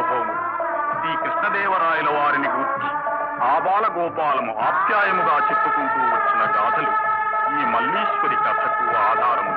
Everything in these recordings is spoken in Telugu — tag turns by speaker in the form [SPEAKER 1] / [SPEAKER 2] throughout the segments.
[SPEAKER 1] సార్వభౌముడు శ్రీ కృష్ణదేవరాయల వారిని గూర్చి ఆబాల గోపాలము ఆప్యాయముగా చెప్పుకుంటూ వచ్చిన గాథలు ఈ మల్లీశ్వరి కథకు ఆధారము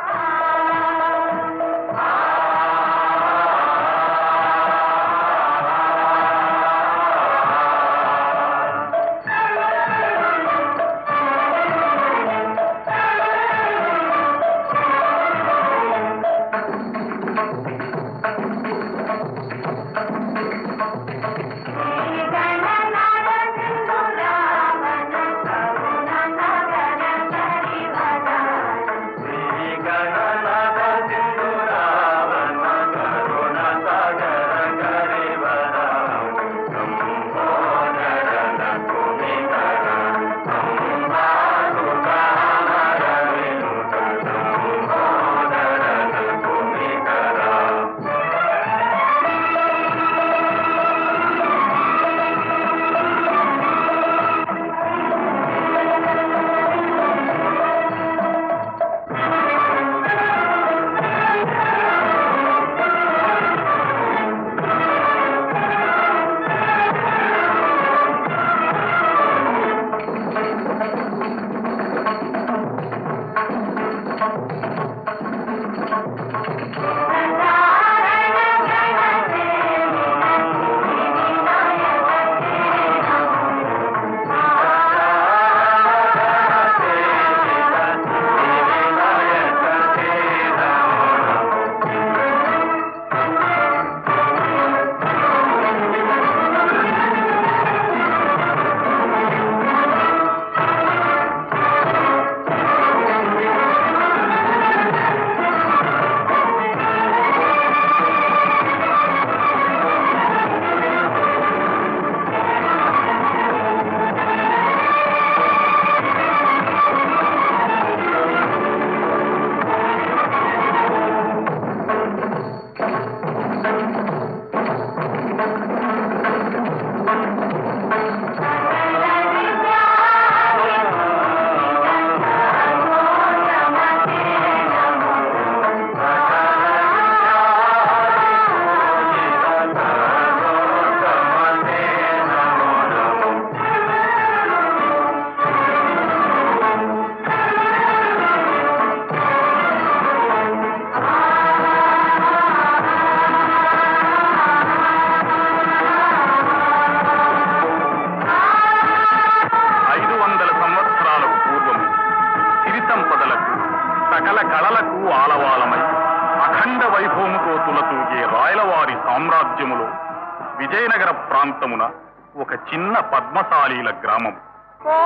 [SPEAKER 1] ఐదు వందల సంవత్సరాలకు పూర్వము సిరి సంపదలకు సకల కళలకు ఆలవాలమై అఖండ వైభవముతో తులతూగే రాయలవారి సామ్రాజ్యములో విజయనగర ప్రాంతమున ఒక చిన్న పద్మశాలీల గ్రామం
[SPEAKER 2] ఓ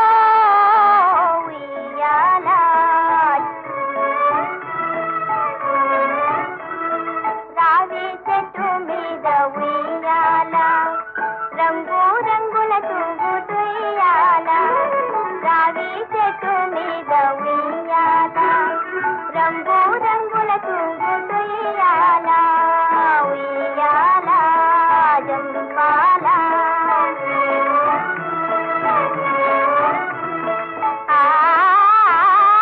[SPEAKER 2] ఉయ్యాల రావి చెట్టు మీద ఉయ్యాల రంగు రంగుల తూగుతుయ్యాల రావి చెట్టు మీద ఉయ్యాల రంగు రంగుల తూగుతుయ్యాల ఉయ్యాల జంపాల ఆ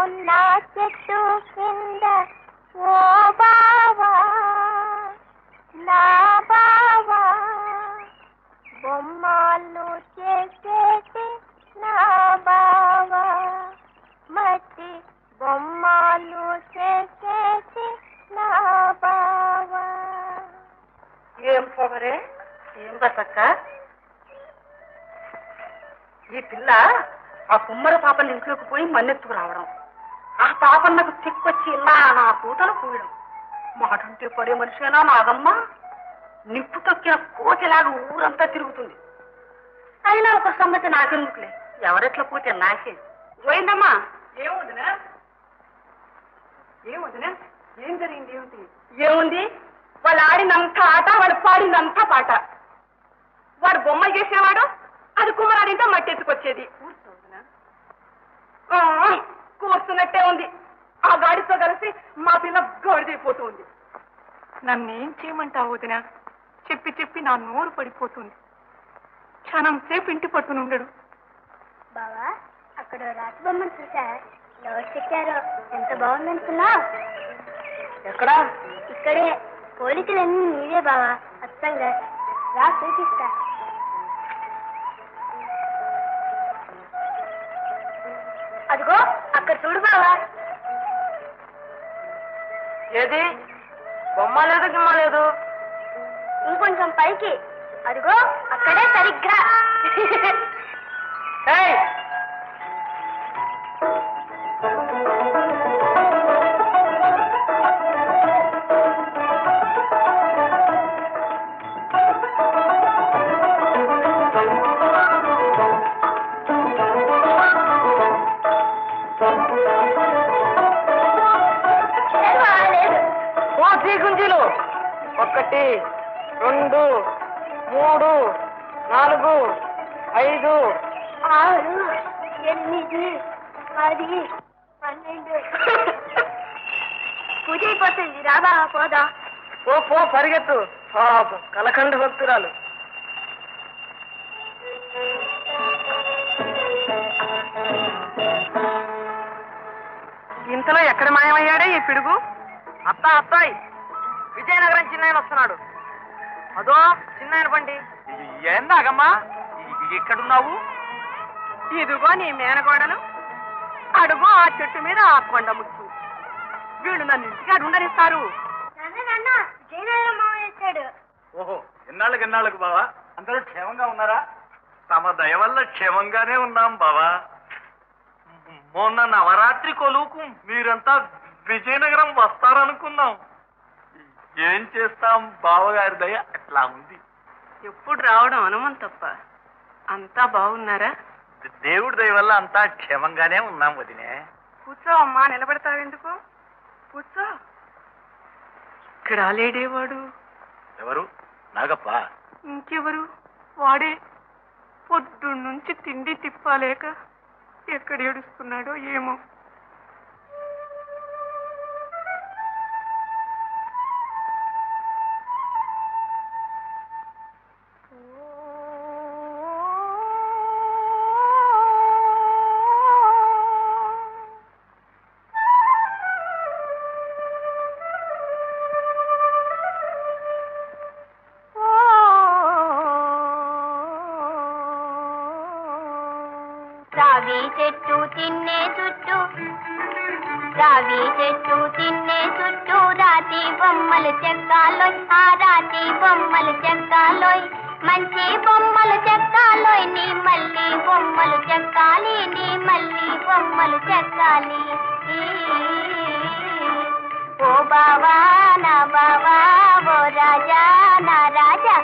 [SPEAKER 2] నా చెట్టు కింద ఓ బావా నా బావా బొమ్మలు చేసేటి నా బావా మట్టి బొమ్మలు చేసేటి నా బావా
[SPEAKER 3] ఏం పొగరే ఏం బసక్క ఈ పిల్ల ఆ కుమ్మర పాపని ఇంట్లోకి పోయి మన్నెత్తుకు రావడం ఆ పాపం నాకు తిక్కొచ్చి ఇలా నా కూతలు పూయడం మాటంటే పడే మనిషేనా నాగమ్మ నిప్పు తొక్కిన కోతిలాగా ఊరంతా తిరుగుతుంది అయినా ఒక సంగతి నాకెందుకులే ఎవరెట్లా పోతే నాకే పోయిందమ్మా ఏముందినా ఏముందినా ఏం జరిగింది ఏమిటి ఏముంది వాళ్ళు ఆడినంత ఆట వాడు పాడినంత పాట వాడు బొమ్మలు చేసేవాడు అది కుమ్మరాడింటే మట్టి ఎత్తుకొచ్చేది ఆ, కూర్చున్నట్టే ఉంది ఆ గాడితో కలిసి మా పిల్ల గాడిదైపోతుంది నన్నేం చేయమంటావు వదిన చెప్పి చెప్పి నా నోరు పడిపోతుంది క్షణం సేపు ఇంటి పట్టునుండడు
[SPEAKER 2] బావా అక్కడ రాతి బొమ్మను చూసా ఎవరు చెక్కారో ఎంత బాగుందనుకున్నా
[SPEAKER 3] ఎక్కడా
[SPEAKER 2] ఇక్కడే పోలికలన్నీ నీవే బావా అచ్చంగా రా చూపిస్తా అదిగో అక్కడ చూడు బావా
[SPEAKER 3] ఏది బొమ్మ లేదు గిమ్మ లేదు
[SPEAKER 2] ఇంకొంచెం పైకి అదిగో అక్కడే సరిగ్గా
[SPEAKER 3] ఏయ్!
[SPEAKER 2] లేదు బావా, లేదు
[SPEAKER 3] ఓ శ్రీగుంజీలు ఒకటి రెండు మూడు నాలుగు ఐదు
[SPEAKER 2] ఆరు ఎనిమిది పది పన్నెండు పూజ అయిపోతుంది రా బావా పోదా
[SPEAKER 3] ఓ పో పరిగెత్తు పాపం కలకండ భక్తురాలు ఇంతలో ఎక్కడ మాయమయ్యాడే ఈ పిడుగు అత్త అత్తాయి విజయనగరం చిన్నాయన వస్తున్నాడు అదో చిన్నాయన బండి
[SPEAKER 1] ఏందాగమ్మా ఎక్కడున్నావు
[SPEAKER 3] ఇదిగో నీ మేనగోడలు అడుగో ఆ చెట్టు మీద ఆ కొండ ముచ్చు వీళ్ళు నన్ను ఇంటికాడు ఉండనిస్తారు
[SPEAKER 2] నాన్న నాన్న జయనగరం మామ వచ్చాడు
[SPEAKER 1] ఓహో ఎన్నాళ్ళకి ఎన్నాళ్ళకు బావా అందరూ క్షేమంగా ఉన్నారా తమ దయ వల్ల క్షేమంగానే ఉన్నాం బావా మొన్న నవరాత్రి కొలువుకు మీరంతా విజయనగరం వస్తారనుకున్నాం ఏం చేస్తాం బావగారి దయ అట్లా ఉంది
[SPEAKER 3] ఎప్పుడు రావడం అనుమం తప్ప అంతా బాగున్నారా
[SPEAKER 1] దేవుడి దయ వల్ల అంతా క్షేమంగానే ఉన్నాం వదినే
[SPEAKER 3] కూర్చో అమ్మా నిలబడతావెందుకు కూర్చో ఇక్కడ లేడేవాడు
[SPEAKER 1] ఎవరు నాగప్ప
[SPEAKER 3] ఇంకెవరు వాడే పొద్దున్నుంచి తిండి తిప్పాలేక ఎక్కడ ఏడుస్తున్నాడో ఏమో
[SPEAKER 2] రావి చెట్టు తిన్నే చుట్టూ రావి చెట్టు తిన్నే చుట్టూ రాతి బొమ్మలు చెక్కాలోయ్ ఆ రాతి బొమ్మలు చెక్కాలోయ్ మంచి బొమ్మలు చెక్కాలోయ్ నీ మళ్ళీ బొమ్మలు చెక్కాలి నీ మళ్ళీ బొమ్మలు చెక్కాలి ఈ, ఓ బావా నా బావా ఓ రాజా నా రాజా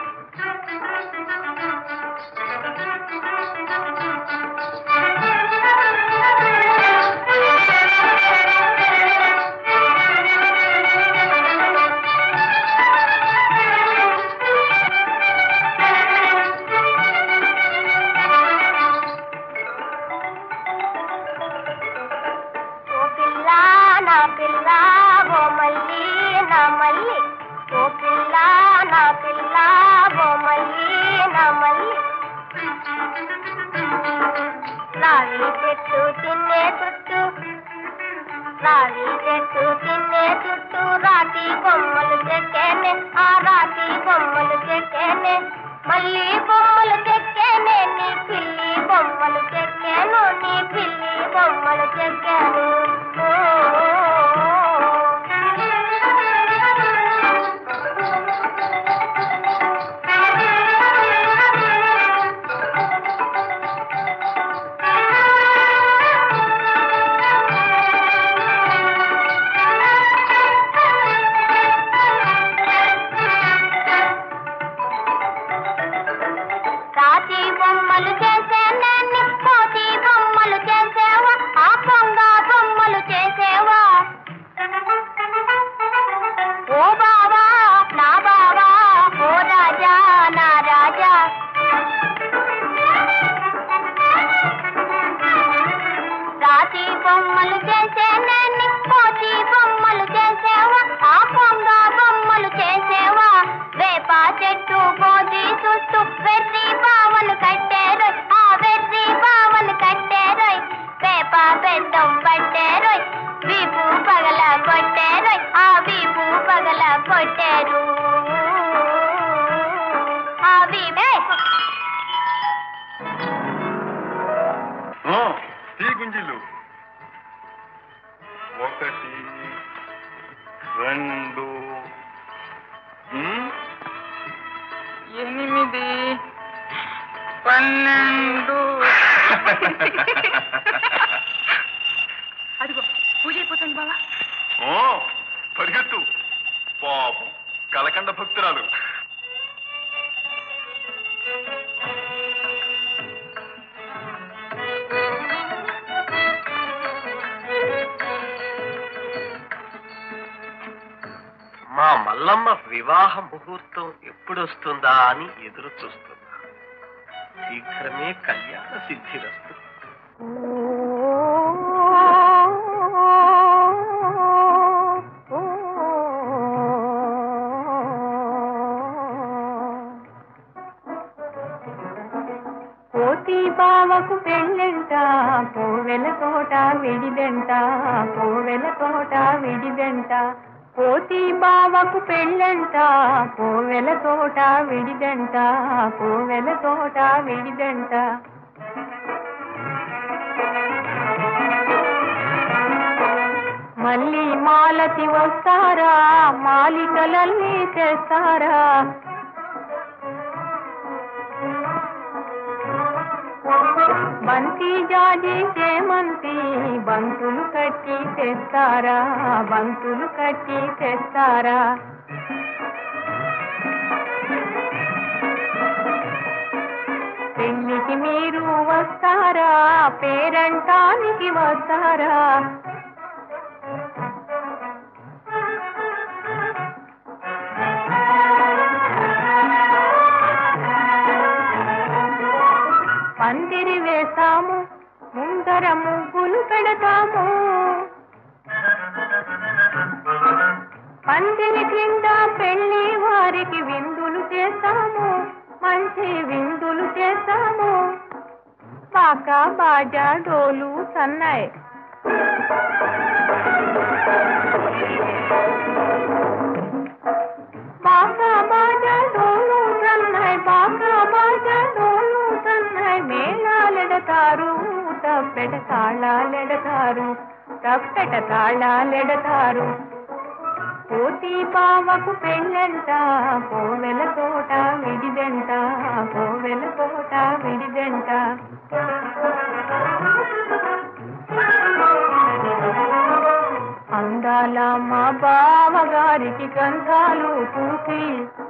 [SPEAKER 2] ఓ పిల్ల నా పిల్ల ఓ మల్లి నా మల్లి ఓ పిల్ల నా పిల్ల ఓ మల్లి నా మల్లి రావి చెట్టు తిన్నే చుట్టూ రావి చెట్టు తిన్నే చుట్టూ రాతి బొమ్మలు చెక్కేనే ఆ రాతి బొమ్మలు చెక్కేనే మళ్ళీ బొమ్మలు చెక్కేనే నీ పిల్లి బొమ్మలు చెక్కాను నీ పిల్లి బొమ్మలు చెక్కాను రాతి బొమ్మలు చేసేనని కోతి బొమ్మలు చేసేవా ఆ పొంగ బొమ్మలు చేసేవా ఓ బావా నా బావా ఓ రాజా నా రాజా రాతి బొమ్మలు చేసేనని కోతి బొమ్మలు చేసేవా ఆ పొంగ బొమ్మలు చేసేవా వేప చెట్టు కోతి చుట్టూ వెర్రి బావలు కట్టారు ఆ వెర్రి బావలు కట్టారు వేప బెద్దం పట్టారు వీపు పగల కొట్టారు ఆ వీపు పగల కొట్టారు ఆ వీపే
[SPEAKER 1] తీ గుంజిలు ఒకటి రెండు ఉమ్,
[SPEAKER 3] ఎనిమిది పన్నెండు అదిగో పూజ అయిపోతుంది బావా
[SPEAKER 1] ఓ పరిగెత్తు పాపం కలకండ భక్తురాలు
[SPEAKER 4] మా మల్లమ్మ వివాహ ముహూర్తం ఎప్పుడొస్తుందా అని ఎదురు చూస్తున్నా శీఘ్రమే కళ్యాణ సిద్ధిరస్తు
[SPEAKER 3] కోతి బావకు పెళ్ళంట కోవెల తోట విడిదంట కోవెల తోట విడిదంట కోతి బావకు పెళ్ళంట కోవెల తోట విడిదంట కోవెల తోట విడిదంట మళ్ళీ మాలతి వస్తారా మాలికలన్నీ తెస్తారా బంతి జాజి చేమంతి బంతులు కట్టి తెస్తారా బంతులు కట్టి తెస్తారా పెళ్లికి మీరు వస్తారా పేరంటానికి వస్తారా పందిరి వేస్తాము ముందర ముగ్గులు పెడతాము పందిరి క్రింద పెళ్లి వారికి విందులు చేస్తాము మంచి విందులు చేస్తాము పాక బాజా డోలు సన్నాయి బాకా బాజా డోలు సన్నాయి బాకా బాజా డోలు సన్నాయి మేళాలెడతారు తప్పెట తాళాలెడతారు తప్పెట తాళాలెడతారు కోతి బావకు పెళ్ళంట కోవెల తోట విడిదంట కోవెల తోట విడిదంట అందాల మా బావగారికి గంధాలు పూసి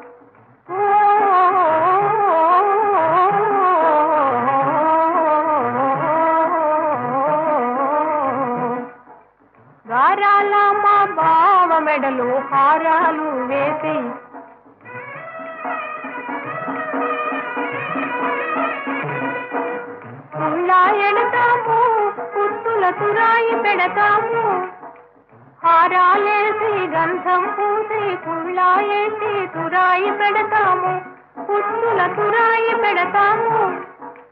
[SPEAKER 3] గారాల మా బావ మెడలు హారాలు వేసి కుళ్ళా ఎడతాము పుత్తుల తురాయి పెడతాము హారాలేసి గంధం పూసి కుళ్ళాయేసి తురాయి పెడతాము పుత్తుల తురాయి పెడతాము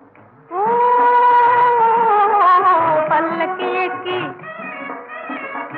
[SPEAKER 3] ఓ పల్లకి ఎక్కి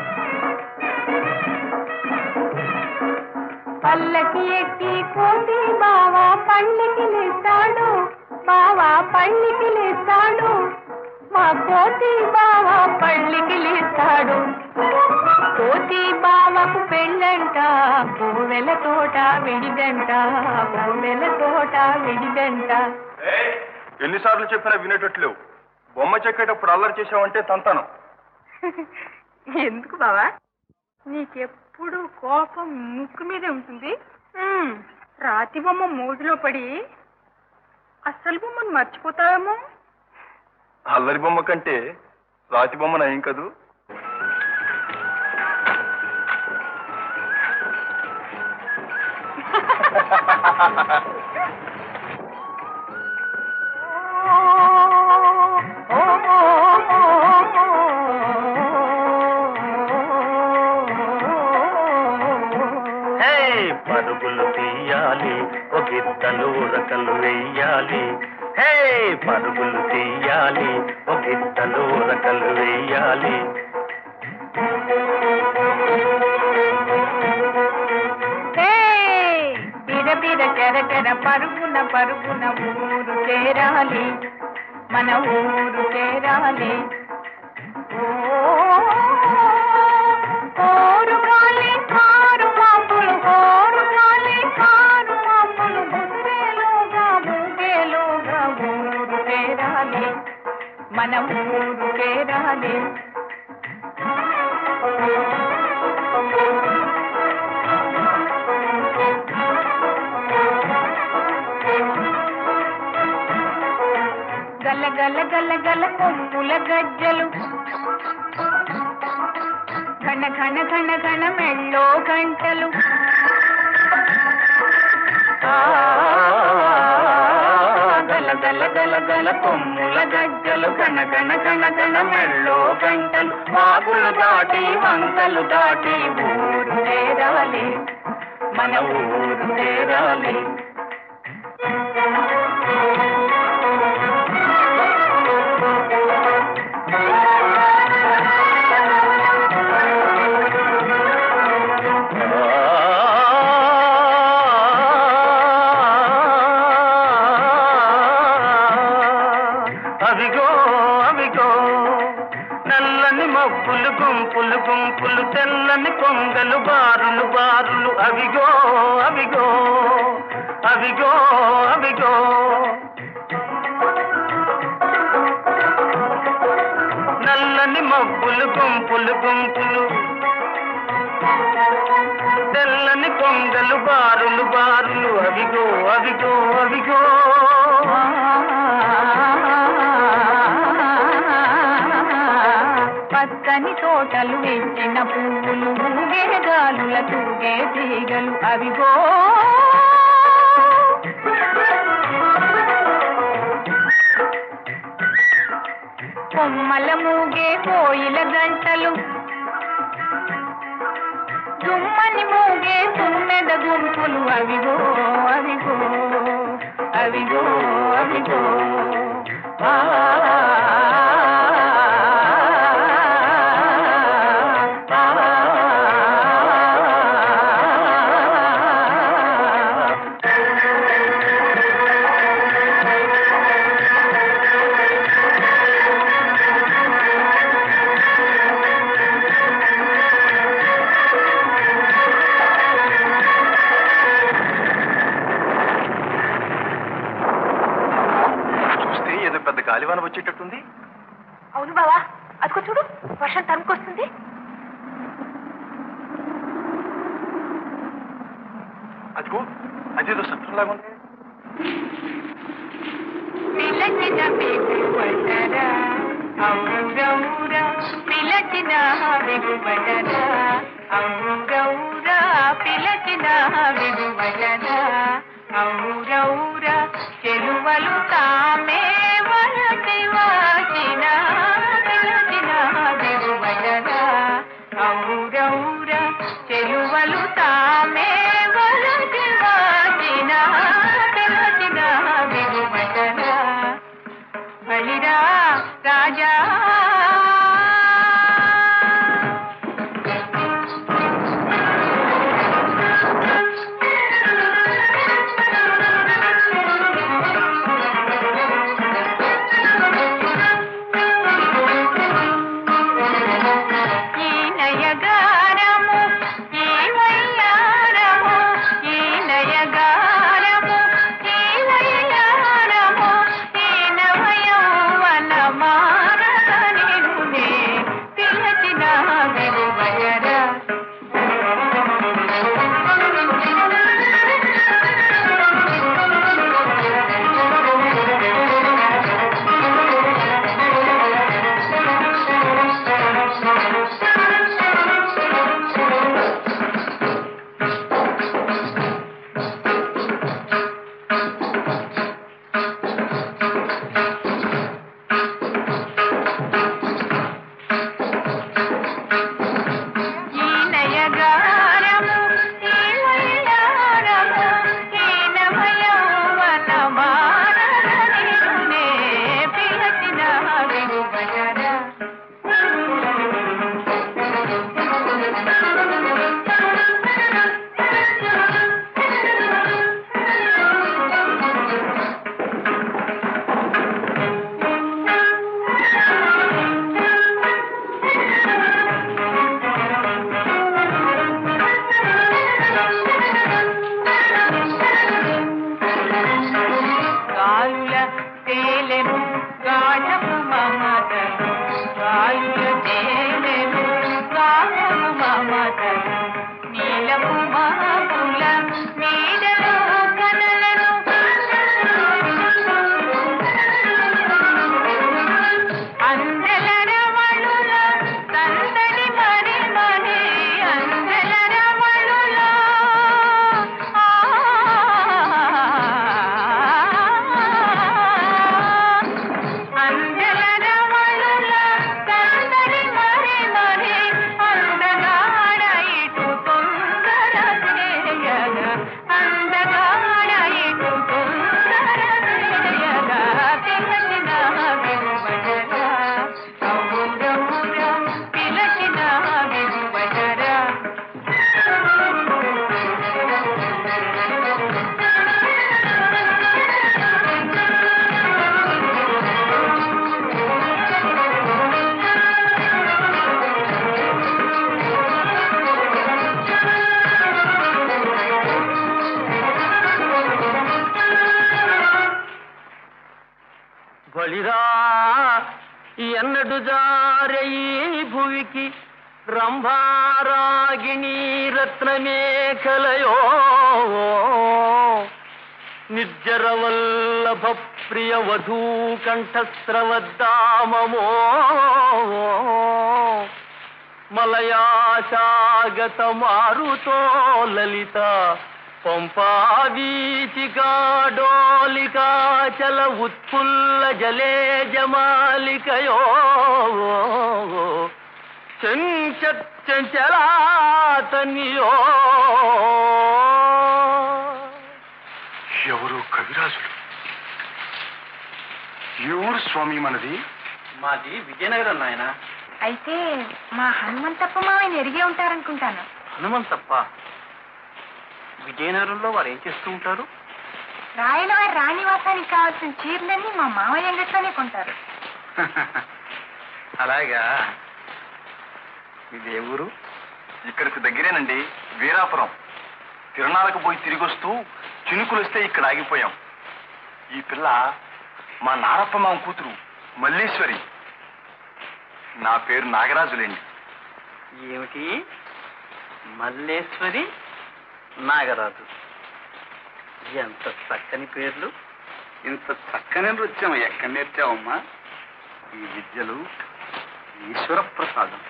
[SPEAKER 3] పల్లకి ఎక్కి కోటి బావా పళ్ళకి లేస్తాడు బావా పళ్ళకి లేస్తాడు మా కోటి బావా పళ్ళకి లేస్తాడు కోటి బావకు పెళ్ళంట పువ్వెల తోట విడిదంట పువ్వెల తోట విడిదంట
[SPEAKER 1] ఎన్నిసార్లు చెప్పినా వినేటట్లేవు బొమ్మ చెక్కేటప్పుడు అల్లరి చేసావంటే తంతాను
[SPEAKER 3] ఎందుకు బావా నీకెప్పుడు కోపం ముక్కు మీదే ఉంటుంది ఉమ్, రాతి బొమ్మ మోజులో పడి అసలు బొమ్మను మర్చిపోతావేమో
[SPEAKER 1] అల్లరి బొమ్మ కంటే రాతి బొమ్మ నయం కదూ
[SPEAKER 4] హే పరుగులు తీయాలి ఒక ఇద్దలు రకలు వెయ్యాలి హే పరుగులు తీయాలి ఒక ఇద్దలు రకలు వెయ్యాలి
[SPEAKER 3] ఏయ్! బిర బిర చెర చెర పరుగున పరుగున ఊరు చేరాలి మన ఊరు చేరాలి ఓ, ఓరు గాలి కారు మాపులు ఓరు గాలి కారు మాపులు ముసిరేలోగా ఊగేలోగా ఊరు చేరాలి మన ఊరు చేరాలి గల గల గల గల కొమ్ముల గజ్జలు ఘన ఘన ఘన ఘన మెళ్ళో గంటలు ఆ, గల గల గల గల కొమ్ముల గజ్జలు ఘన ఘన ఘన ఘన మెళ్ళో గంటలు వాగులు దాటి వంకలు దాటి ఊరు చేరాలి మన ఊరు చేరాలి
[SPEAKER 4] అవిగో అవిగో నల్లని మబ్బులు గుంపులు గుంపులు తెల్లని కొంగలు బారులు బారులు అవిగో అవిగో అవిగో అవిగో నల్లని మబ్బులు గుంపులు గుంపులు తెల్లని కొంగలు బారులు బారులు అవిగో అవిగో అవిగో
[SPEAKER 3] పచ్చని తోటలు వెచ్చిన పువ్వులు ఊగే గాలుల తూగే తీగలు అవిగో కొమ్మల మూగే కోయిల గంటలు దుమ్మని మూగే తుమ్మెద గుంపులు అవిగో అవిగో అవిగో అవిగో ఆ
[SPEAKER 1] చూస్తే ఏదో పెద్ద గాలివాన వచ్చేటట్టుంది
[SPEAKER 3] అవును బావా అదిగో చూడు వర్షం తరుముకొస్తుంది
[SPEAKER 1] అదిగో అదేదో సత్రం లాగా ఉంది
[SPEAKER 3] పిలచిన వెగువటరా ఔరౌరా పిలచిన వెగువటరా ఔరౌరా పిలచిన వెగువటరా ఔరౌరా చెలువలు తామే వలసి వాచిన పిలచిన వెగువటరా ఔరౌరా చెలువలు తామే వలసి వాచిన పిలచిన వెగువటరా బలిరా రాజా నీలపు మాపుల నీడలో కనలను అందల రమణుల సందడి మరి మరి అందల రమణుల అందల రమణుల సందడి మరి మరి అందగాడ ఇటు తొందర చేయగా అందగాడ ఇటు తొందర చేయగా పిలచిన విలువడరా అవురవురా పిలచిన విలువడరా
[SPEAKER 4] బలిరా ఎన్నడు జారే ఈ భువికి రంభారాగిణి రత్నమేఖలయో నిర్జర వల్లభ ప్రియ వధూ కంఠస్రవద్దామమో మలయాశాగత మారుతో లలిత పంపావీచికా డోలికా చల ఉత్ఫుల్ల జలే జమాలికయో చంచలాతనియో
[SPEAKER 1] ఎవరు కవిరాజులు ఎవరు స్వామి మనది
[SPEAKER 4] మాది విజయనగరం నాయన
[SPEAKER 3] అయితే మా హనుమంతప్ప మావయ్య ఎరిగే ఉంటారనుకుంటాను
[SPEAKER 4] హనుమంతప్ప విజయనగరంలో వారు ఏం చేస్తూ ఉంటారు
[SPEAKER 3] రాయల వారి రాణివాసానికి కావాల్సిన చీరలన్నీ మా మావయ్య అంగట్లోనే కొంటారు
[SPEAKER 4] అలాగా ఇది ఏ ఊరు
[SPEAKER 1] ఇక్కడికి దగ్గరేనండి వీరాపురం తిరునాళ్ళకు పోయి తిరిగి వస్తూ చినుకులు వస్తే ఇక్కడ ఆగిపోయాం ఈ పిల్ల మా నారప్ప మామ కూతురు మల్లీశ్వరి నా పేరు నాగరాజులేండి
[SPEAKER 4] ఏమిటి మల్లేశ్వరి నాగరాజు ఎంత చక్కని పేర్లు
[SPEAKER 1] ఇంత చక్కని నృత్యం ఎక్కడ నేర్చావమ్మా ఈ విద్యలు ఈశ్వర ప్రసాదం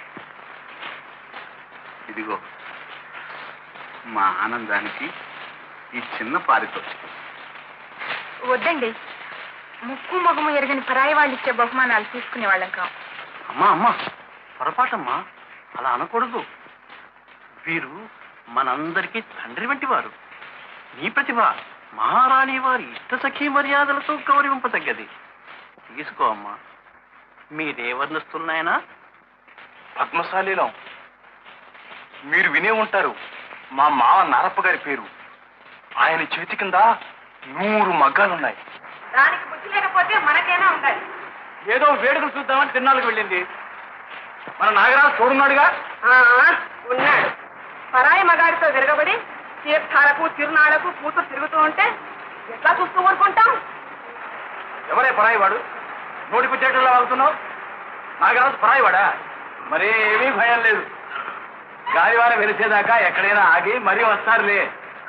[SPEAKER 1] ఇదిగో మా ఆనందానికి ఈ చిన్న పారితోషికం
[SPEAKER 3] వద్దండి ముక్కు మొగము ఎరగని పరాయి వాళ్ళు ఇచ్చే బహుమానాలు తీసుకునే వాళ్ళం కాం
[SPEAKER 4] అమ్మా అమ్మా పొరపాటమ్మా అలా అనకూడదు వీరు మనందరికీ తండ్రి వంటి వారు నీ ప్రతిభ మహారాణి వారి ఇష్ట సఖీ మర్యాదలతో గౌరవింపదగ్గది తీసుకో అమ్మా మీరే వర్ణిస్తున్నాయనా
[SPEAKER 1] పద్మశాలీలం మీరు వినే ఉంటారు మా మావ నారప్ప గారి పేరు ఆయన చేతి కింద నూరు మగ్గాలున్నాయి
[SPEAKER 3] దానికి బుద్ధి లేకపోతే మనకైనా ఉండాలి
[SPEAKER 1] ఏదో వేడుకలు చూద్దామని తిన్నాళ్ళకి వెళ్ళింది మన నాగరాజు చూడున్నాడుగా
[SPEAKER 3] ఉన్నాడు పరాయి మగాడితో విరగబడి తీర్థాలకు తిరునాళ్లకు కూతురు తిరుగుతూ ఉంటే ఎట్లా చూస్తూ ఊరుకుంటాం
[SPEAKER 1] ఎవరే పరాయివాడు నోటి పుచ్చేటలా వాగుతున్నావు నాగరాజు పరాయివాడా మరీ ఏమీ భయం లేదు గాలివాన వెలిసేదాకా ఎక్కడైనా ఆగి మరీ వస్తారులే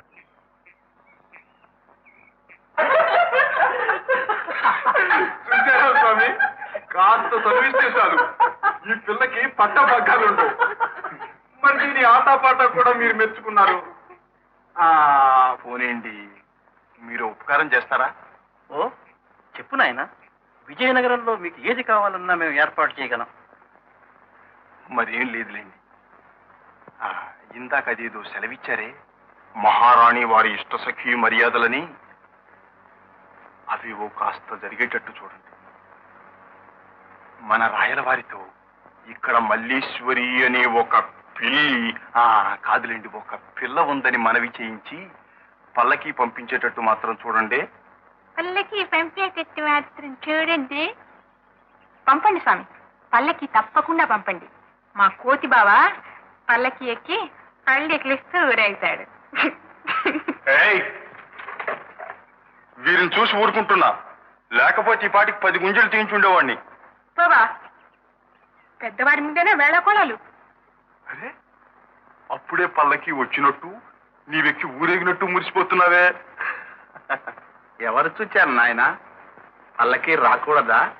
[SPEAKER 1] చూసారా స్వామి కాస్త చదివిస్తే చాలు ఈ పిల్లకి పట్ట పగ్గాలుండవు మరి దీని ఆటపాట కూడా మీరు మెచ్చుకున్నారు ఆ పోనేండి మీరు ఉపకారం చేస్తారా
[SPEAKER 4] ఓ చెప్పు నాయనా విజయనగరంలో మీకు ఏది కావాలన్నా మేము ఏర్పాటు చేయగలం
[SPEAKER 1] మరేం లేదులేండి ఆ, ఇందాక అదేదో సెలవిచ్చారే మహారాణి వారి ఇష్ట సఖీ మర్యాదలని అవి ఓ కాస్త జరిగేటట్టు చూడండి మన రాయల వారితో ఇక్కడ మల్లీశ్వరి అనే ఒక పిల్లి ఆ కాదులేండి ఒక పిల్ల ఉందని మనవి చేయించి పల్లకి పంపించేటట్టు మాత్రం చూడండి
[SPEAKER 3] పల్లకి పంపేటట్టు మాత్రం చూడండి పంపండి స్వామి పల్లకి తప్పకుండా పంపండి మా కోతి బావ పల్లకి ఎక్కి కళ్ళు ఎక్కిలిస్తూ ఊరేగుతాడు
[SPEAKER 1] ఏయ్ వీరిని చూసి ఊరుకుంటున్నా లేకపోతే ఈ పాటికి పది గుంజలు తీయించుండేవాడిని
[SPEAKER 3] బాబా పెద్దవాడి ముందేనే వేళకోళాలు
[SPEAKER 1] అరే
[SPEAKER 5] అప్పుడే పల్లకి వచ్చినట్టు నీవెక్కి ఊరేగినట్టు మురిసిపోతున్నావే
[SPEAKER 4] ఎవరు చూచారు నాయన పల్లకి రాకూడదా